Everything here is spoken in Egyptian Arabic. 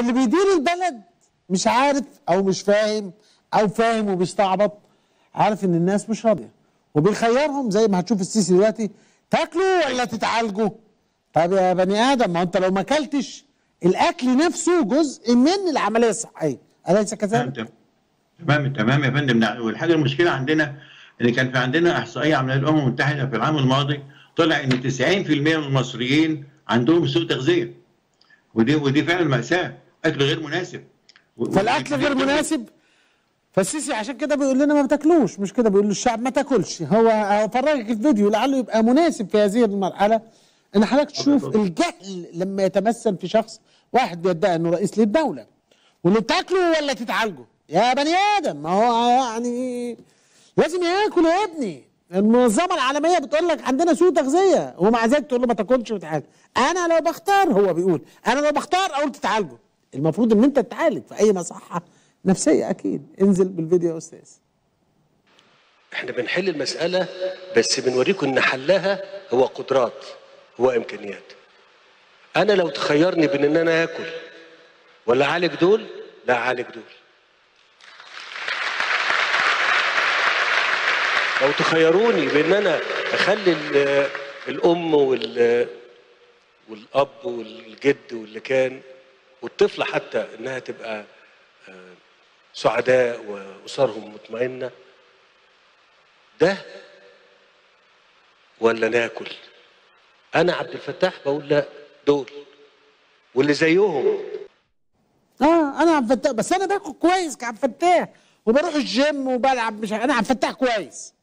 اللي بيدير البلد مش عارف او مش فاهم او فاهم وبيستعبط عارف ان الناس مش راضيه وبيخيرهم زي ما هتشوف السيسي دلوقتي تاكلوا ولا تتعالجوا طب يا بني ادم ما انت لو ما اكلتش الاكل نفسه جزء من العمليه الصحيه اليس كذلك؟ تمام تمام تمام يا فندم نعم. والحاجه المشكله عندنا ان كان في عندنا احصائيه عملها الامم المتحده في العام الماضي طلع ان 90% من المصريين عندهم سوء تغذيه ودي ودي فعلا ماساه اكل غير مناسب و- فالاكل غير مناسب فالسيسي عشان كده بيقول لنا ما بتاكلوش مش كده بيقول للشعب ما تاكلش هو هفرجك الفيديو لعله يبقى مناسب في هذه المرحله ان حضرتك تشوف اتفضل. الجهل لما يتمثل في شخص واحد بيدعي انه رئيس للدوله وانه تاكلوا ولا تتعالجوا يا بني ادم ما هو يعني لازم ياكل يا ابني المنظمه العالميه بتقول لك عندنا سوء تغذيه ومع ذلك تقول له ما تاكلش وتعالج انا لو بختار هو بيقول انا لو بختار اقول تتعالجوا المفروض ان انت تتعالج في اي مصحه نفسيه اكيد انزل بالفيديو يا استاذ احنا بنحل المسألة بس بنوريكم ان حلها هو قدرات هو امكانيات انا لو تخيرني بين ان انا اكل ولا اعالج دول لا اعالج دول لو تخيروني بان انا اخلي ال- الام وال والاب والجد واللي كان والطفله حتى انها تبقى آه، سعداء واسرهم مطمئنه ده ولا ناكل انا عبد الفتاح بقول لا دول واللي زيهم اه انا عبد الفتاح بس انا باكل كويس كعبد الفتاح وبروح الجيم وبلعب مش ع- انا عبد الفتاح كويس